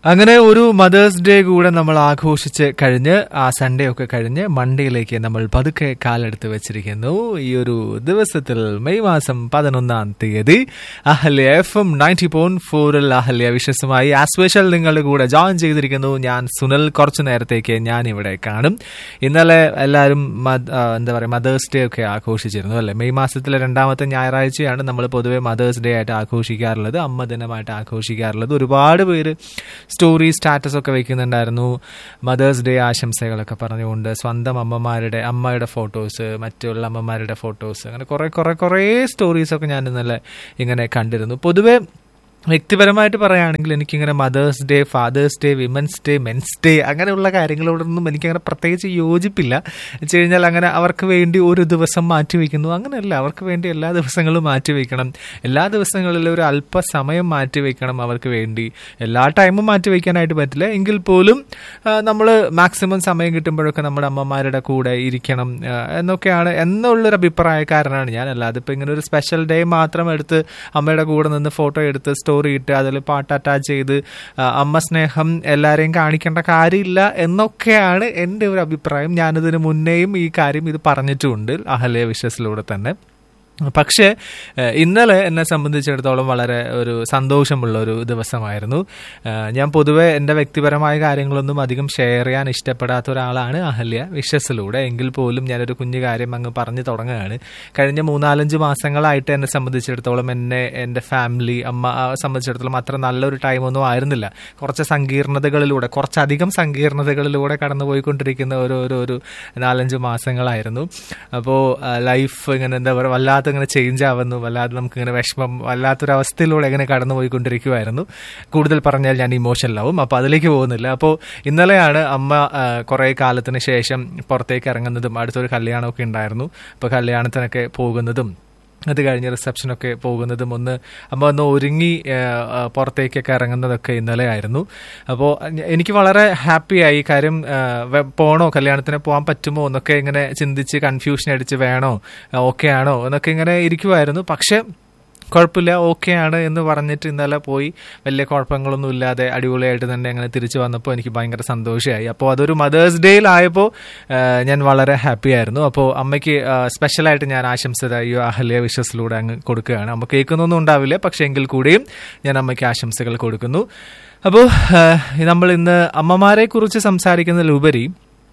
അങ്ങനെ ഒരു mothers day കൂടെ നമ്മൾ ആഘോഷിച്ച് കഴിഞ്ഞ് ആ സൺഡേ ഒക്കെ കഴിഞ്ഞ് മൺഡേയിലേക്ക് നമ്മൾ പതുക്കെ കാലെടുത്ത് വെച്ചിരിക്കുന്നു ഈ ഒരു ദിവസത്തിൽ മെയ് മാസം പതിനൊന്നാം തീയതി Ahalya F M ninety point ഫോറിൽ അഹല്യ വിശ്വസമായി ആസ്പെഷ്യൽ നിങ്ങളുടെ കൂടെ ജോയിൻ ചെയ്തിരിക്കുന്നു ഞാൻ സുനിൽ കുറച്ചു നേരത്തേക്ക് ഞാൻ ഇവിടെ കാണും ഇന്നലെ എല്ലാവരും മദ- ആ, എന്താ പറയുക മദേഴ്സ് ഡേ ഒക്കെ ആഘോഷിച്ചിരുന്നു അല്ലേ മെയ് മാസത്തിലെ രണ്ടാമത്തെ ഞായറാഴ്ചയാണ് നമ്മൾ പൊതുവെ മദേഴ്സ് ഡേ ആയിട്ട് ആഘോഷിക്കാറുള്ളത് അമ്മ ദിനമായിട്ട് ആഘോഷിക്കാറുള്ളത് ഒരുപാട് പേര് സ്റ്റോറി സ്റ്റാറ്റസ് ഒക്കെ വെക്കുന്നുണ്ടായിരുന്നു മദേഴ്സ് ഡേ ആശംസകളൊക്കെ പറഞ്ഞുകൊണ്ട് സ്വന്തം അമ്മമാരുടെ അമ്മയുടെ ഫോട്ടോസ് മറ്റുള്ള അമ്മമാരുടെ ഫോട്ടോസ് അങ്ങനെ കുറെ കുറെ കുറേ സ്റ്റോറീസ് ഒക്കെ ഞാൻ ഇന്നലെ ഇങ്ങനെ കണ്ടിരുന്നു പൊതുവെ വ്യക്തിപരമായിട്ട് പറയുകയാണെങ്കിൽ എനിക്കിങ്ങനെ mother's day father's day women's day men's day അങ്ങനെയുള്ള കാര്യങ്ങളോടൊന്നും എനിക്കങ്ങനെ പ്രത്യേകിച്ച് യോജിപ്പില്ല വെച്ച് കഴിഞ്ഞാൽ അങ്ങനെ അവർക്ക് വേണ്ടി ഒരു ദിവസം മാറ്റി വയ്ക്കുന്നു അങ്ങനെയല്ല അവർക്ക് വേണ്ടി എല്ലാ ദിവസങ്ങളും മാറ്റി വയ്ക്കണം എല്ലാ ദിവസങ്ങളിലും ഒരു അല്പസമയം മാറ്റി വയ്ക്കണം അവർക്ക് വേണ്ടി എല്ലാ ടൈമും മാറ്റി വയ്ക്കാനായിട്ട് പറ്റില്ല എങ്കിൽ പോലും നമ്മൾ മാക്സിമം സമയം കിട്ടുമ്പോഴൊക്കെ നമ്മുടെ അമ്മമാരുടെ കൂടെ ഇരിക്കണം ആ, എന്നൊക്കെയാണ് എന്നുള്ളൊരു അഭിപ്രായക്കാരനാണ് ഞാൻ അല്ലാതെ ഇപ്പം ഇങ്ങനെ ഒരു സ്പെഷ്യൽ ഡേ മാത്രം എടുത്ത് അമ്മയുടെ കൂടെ നിന്ന് ഫോട്ടോ എടുത്ത് സ്റ്റോറി ഇട്ട് അതിൽ പാട്ട് അറ്റാച്ച് ചെയ്ത് ആ, അമ്മ സ്നേഹം എല്ലാവരെയും കാണിക്കേണ്ട കാര്യമില്ല എന്നൊക്കെയാണ് എൻ്റെ ഒരു അഭിപ്രായം ഞാനിതിന് മുന്നേയും ഈ കാര്യം ഇത് പറഞ്ഞിട്ടുമുണ്ട് അഹല്യ വിശ്വസിലൂടെ തന്നെ പക്ഷേ ഏഹ്, ഇന്നലെ എന്നെ സംബന്ധിച്ചിടത്തോളം വളരെ ഒരു സന്തോഷമുള്ള ഒരു ദിവസമായിരുന്നു ഏഹ്, ഞാൻ പൊതുവെ എൻ്റെ വ്യക്തിപരമായ കാര്യങ്ങളൊന്നും അധികം ഷെയർ ചെയ്യാൻ ഇഷ്ടപ്പെടാത്ത ഒരാളാണ് അഹല്യ വിഷസിലൂടെ എങ്കിൽ പോലും ഞാനൊരു കുഞ്ഞു കാര്യം അങ്ങ് പറഞ്ഞു തുടങ്ങുകയാണ് കഴിഞ്ഞ മൂന്നാലഞ്ച് മാസങ്ങളായിട്ട് എന്നെ സംബന്ധിച്ചിടത്തോളം എന്നെ എൻ്റെ ഫാമിലി അമ്മ ആ, സംബന്ധിച്ചിടത്തോളം അത്ര നല്ലൊരു ടൈമൊന്നും ആയിരുന്നില്ല കുറച്ച് സങ്കീർണതകളിലൂടെ കുറച്ചധികം സങ്കീർണതകളിലൂടെ കടന്നു പോയിക്കൊണ്ടിരിക്കുന്ന ഒരു ഒരു ഒരു നാലഞ്ച് മാസങ്ങളായിരുന്നു അപ്പോൾ ലൈഫ് ഇങ്ങനെ എന്താ പറയുക വല്ലാത്ത ഇങ്ങനെ ചേഞ്ച് ആവുന്നു വല്ലാതെ നമുക്ക് ഇങ്ങനെ വിഷമം വല്ലാത്തൊരു അവസ്ഥയിലൂടെ ഇങ്ങനെ കടന്നു പോയിക്കൊണ്ടിരിക്കുമായിരുന്നു കൂടുതൽ പറഞ്ഞാൽ ഞാൻ ഇമോഷനിലാവും അപ്പോൾ അതിലേക്ക് പോകുന്നില്ല അപ്പോൾ ഇന്നലെയാണ് അമ്മ ആ, കുറേ കാലത്തിന് ശേഷം പുറത്തേക്ക് ഇറങ്ങുന്നതും അടുത്തൊരു കല്യാണമൊക്കെ ഉണ്ടായിരുന്നു അപ്പോൾ കല്യാണത്തിനൊക്കെ പോകുന്നതും അത് കഴിഞ്ഞ് റിസപ്ഷനൊക്കെ പോകുന്നതും ഒന്ന് അമ്മ ഒന്ന് ഒരുങ്ങി ആ, ആ, പുറത്തേക്കൊക്കെ ഇറങ്ങുന്നതൊക്കെ ഇന്നലെ ആയിരുന്നു അപ്പോൾ എനിക്ക് വളരെ ഹാപ്പിയായി കാര്യം ആ, വെ- പോണോ കല്യാണത്തിന് പോകാൻ പറ്റുമോ എന്നൊക്കെ ഇങ്ങനെ ചിന്തിച്ച് കൺഫ്യൂഷൻ അടിച്ച് വേണോ ഓക്കെ ആണോ എന്നൊക്കെ ഇങ്ങനെ ഇരിക്കുമായിരുന്നു പക്ഷെ കുഴപ്പമില്ല ഓക്കെ ആണ് എന്ന് പറഞ്ഞിട്ട് ഇന്നലെ പോയി വലിയ കുഴപ്പങ്ങളൊന്നും ഇല്ലാതെ അടിപൊളിയായിട്ട് തന്നെ അങ്ങനെ തിരിച്ചു വന്നപ്പോൾ എനിക്ക് ഭയങ്കര സന്തോഷമായി അപ്പോൾ അതൊരു മദേഴ്സ് ഡേയിലായപ്പോൾ ഞാൻ വളരെ ഹാപ്പി ആയിരുന്നു അപ്പോൾ അമ്മയ്ക്ക് ആ, സ്പെഷ്യലായിട്ട് ഞാൻ ആശംസ ഈ അഹല്യ വിശ്വസിലൂടെ അങ്ങ് കൊടുക്കുകയാണ് അമ്മ കേൾക്കുന്നൊന്നും ഉണ്ടാവില്ല പക്ഷേ എങ്കിൽ കൂടിയും ഞാൻ അമ്മയ്ക്ക് ആശംസകൾ കൊടുക്കുന്നു അപ്പോൾ നമ്മൾ ഇന്ന് അമ്മമാരെ കുറിച്ച് സംസാരിക്കുന്നതിലുപരി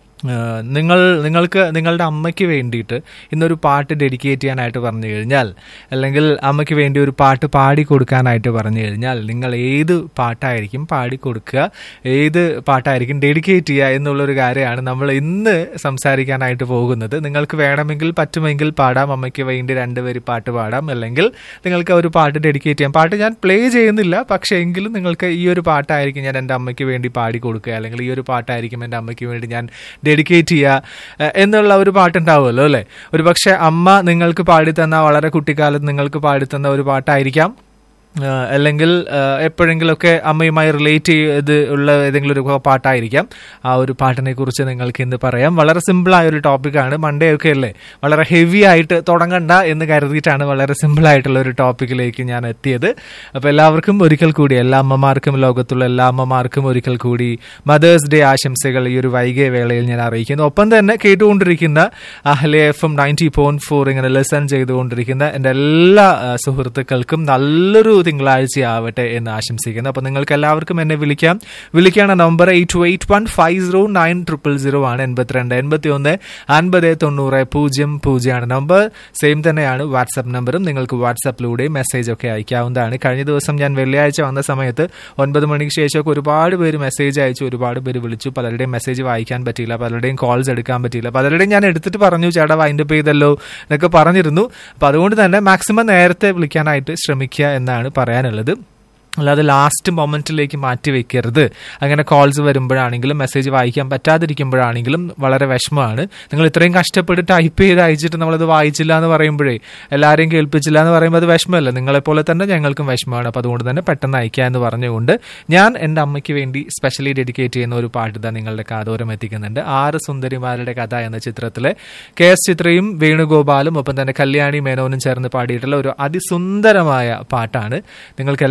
ഏഹ് നിങ്ങൾ നിങ്ങൾക്ക് നിങ്ങളുടെ അമ്മയ്ക്ക് വേണ്ടിയിട്ട് ഇന്നൊരു പാട്ട് ഡെഡിക്കേറ്റ് ചെയ്യാനായിട്ട് പറഞ്ഞു കഴിഞ്ഞാൽ അല്ലെങ്കിൽ അമ്മയ്ക്ക് വേണ്ടി ഒരു പാട്ട് പാടി കൊടുക്കാനായിട്ട് പറഞ്ഞു കഴിഞ്ഞാൽ നിങ്ങൾ ഏത് പാട്ടായിരിക്കും പാടി കൊടുക്കുക ഏത് പാട്ടായിരിക്കും ഡെഡിക്കേറ്റ് ചെയ്യുക എന്നുള്ളൊരു കാര്യമാണ് നമ്മൾ ഇന്ന് സംസാരിക്കാനായിട്ട് പോകുന്നത് നിങ്ങൾക്ക് വേണമെങ്കിൽ പറ്റുമെങ്കിൽ പാടാം അമ്മയ്ക്ക് വേണ്ടി രണ്ടുപേര് പാട്ട് പാടാം അല്ലെങ്കിൽ നിങ്ങൾക്ക് ഒരു പാട്ട് ഡെഡിക്കേറ്റ് ചെയ്യാം പാട്ട് ഞാൻ പ്ലേ ചെയ്യുന്നില്ല പക്ഷേ എങ്കിലും നിങ്ങൾക്ക് ഈ ഒരു പാട്ടായിരിക്കും ഞാൻ എൻ്റെ അമ്മയ്ക്ക് വേണ്ടി പാടി കൊടുക്കുക അല്ലെങ്കിൽ ഈ ഒരു പാട്ടായിരിക്കും എൻ്റെ അമ്മയ്ക്ക് വേണ്ടി ഞാൻ ഡെഡിക്കേറ്റ് ചെയ്യുക ഏഹ് എന്നുള്ള ഒരു പാട്ടുണ്ടാവുമല്ലോ അല്ലേ ഒരു പക്ഷേ അമ്മ നിങ്ങൾക്ക് പാടിത്തന്ന വളരെ കുട്ടിക്കാലത്ത് നിങ്ങൾക്ക് പാടിത്തന്ന ഒരു പാട്ടായിരിക്കാം ഏഹ് അല്ലെങ്കിൽ ഏഹ് എപ്പോഴെങ്കിലുമൊക്കെ അമ്മയുമായി റിലേറ്റ് ചെയ്ത് ഉള്ള ഏതെങ്കിലും ഒരു പാട്ടായിരിക്കാം ആ ഒരു പാട്ടിനെ കുറിച്ച് നിങ്ങൾക്ക് ഇന്ന് പറയാം വളരെ സിമ്പിളായ ഒരു ടോപ്പിക്കാണ് മൺഡേ ഒക്കെ അല്ലേ വളരെ ഹെവി ആയിട്ട് തുടങ്ങണ്ട എന്ന് കരുതിയിട്ടാണ് വളരെ സിമ്പിൾ ആയിട്ടുള്ള ഒരു ടോപ്പിക്കിലേക്ക് ഞാൻ എത്തിയത് അപ്പോൾ എല്ലാവർക്കും ഒരിക്കൽ കൂടി എല്ലാ അമ്മമാർക്കും ലോകത്തുള്ള എല്ലാ അമ്മമാർക്കും ഒരിക്കൽ കൂടി മദേഴ്സ് ഡേ ആശംസകൾ ഈ ഒരു വൈകിയ വേളയിൽ ഞാൻ അറിയിക്കുന്നു ഒപ്പം തന്നെ കേട്ടുകൊണ്ടിരിക്കുന്ന Ahalya F M ninety point four ഇങ്ങനെ ലിസൺ ചെയ്തുകൊണ്ടിരിക്കുന്ന എൻ്റെ എല്ലാ ആ, സുഹൃത്തുക്കൾക്കും നല്ലൊരു തിങ്കളാഴ്ച ആവട്ടെ എന്ന് ആശംസിക്കുന്നു അപ്പോൾ നിങ്ങൾക്ക് എല്ലാവർക്കും എന്നെ വിളിക്കാം വിളിക്കാണ് number eight two eight one five zero nine triple zero ആണ് എൺപത്തിരണ്ട് എൺപത്തി ഒന്ന് അൻപത് തൊണ്ണൂറ് പൂജ്യം പൂജ്യമാണ് നമ്പർ സെയിം തന്നെയാണ് വാട്സപ്പ് നമ്പറും നിങ്ങൾക്ക് വാട്സപ്പിലൂടെ മെസ്സേജ് ഒക്കെ അയക്കാവുന്നതാണ് കഴിഞ്ഞ ദിവസം ഞാൻ വെള്ളിയാഴ്ച വന്ന സമയത്ത് ഒൻപത് മണിക്ക് ശേഷമൊക്കെ ഒരുപാട് പേര് മെസ്സേജ് അയച്ചു ഒരുപാട് പേര് വിളിച്ചു പലരുടെയും മെസ്സേജ് വായിക്കാൻ പറ്റിയില്ല പലരുടെയും കോൾസ് എടുക്കാൻ പറ്റിയില്ല പലരുടെയും ഞാൻ എടുത്തിട്ട് പറഞ്ഞു ചേട്ടാ വൈൻഡപ്പ് ചെയ്തല്ലോ എന്നൊക്കെ പറഞ്ഞിരുന്നു അപ്പം അതുകൊണ്ട് തന്നെ മാക്സിമം നേരത്തെ വിളിക്കാനായിട്ട് ശ്രമിക്കുക എന്നാണ് പറയാനുള്ളത് അല്ലാതെ ലാസ്റ്റ് മൊമെന്റിലേക്ക് മാറ്റി വെക്കരുത് അങ്ങനെ കോൾസ് വരുമ്പോഴാണെങ്കിലും മെസ്സേജ് വായിക്കാൻ പറ്റാതിരിക്കുമ്പോഴാണെങ്കിലും വളരെ വിഷമമാണ് നിങ്ങൾ ഇത്രയും കഷ്ടപ്പെട്ട് ടൈപ്പ് ചെയ്ത് അയച്ചിട്ട് നമ്മളത് വായിച്ചില്ല എന്ന് പറയുമ്പോഴേ എല്ലാവരെയും കേൾപ്പിച്ചില്ല എന്ന് പറയുമ്പോൾ അത് വിഷമമല്ല നിങ്ങളെപ്പോലെ തന്നെ ഞങ്ങൾക്കും വിഷമമാണ് അപ്പോൾ അതുകൊണ്ട് തന്നെ പെട്ടെന്ന് അയക്കുക എന്ന് പറഞ്ഞുകൊണ്ട് ഞാൻ എൻ്റെ അമ്മയ്ക്ക് വേണ്ടി സ്പെഷ്യലി ഡെഡിക്കേറ്റ് ചെയ്യുന്ന ഒരു പാട്ട് ഇതാ നിങ്ങളുടെ കാതോരം എത്തിക്കുന്നുണ്ട് ആറ് സുന്ദരിമാരുടെ കഥ എന്ന ചിത്രത്തിലെ കെ എസ് ചിത്രയും വേണുഗോപാലും ഒപ്പം തന്നെ കല്യാണി മേനോനും ചേർന്ന് പാടിയിട്ടുള്ള ഒരു അതിസുന്ദരമായ പാട്ടാണ് നിങ്ങൾക്ക് എല്ലാവർക്കും ആ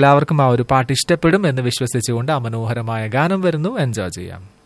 ആ ഒരു പാട്ട് ഇഷ്ടപ്പെടും എന്ന് വിശ്വസിച്ചുകൊണ്ട് ആ മനോഹരമായ ഗാനം വരുന്നു എൻജോയ് ചെയ്യാം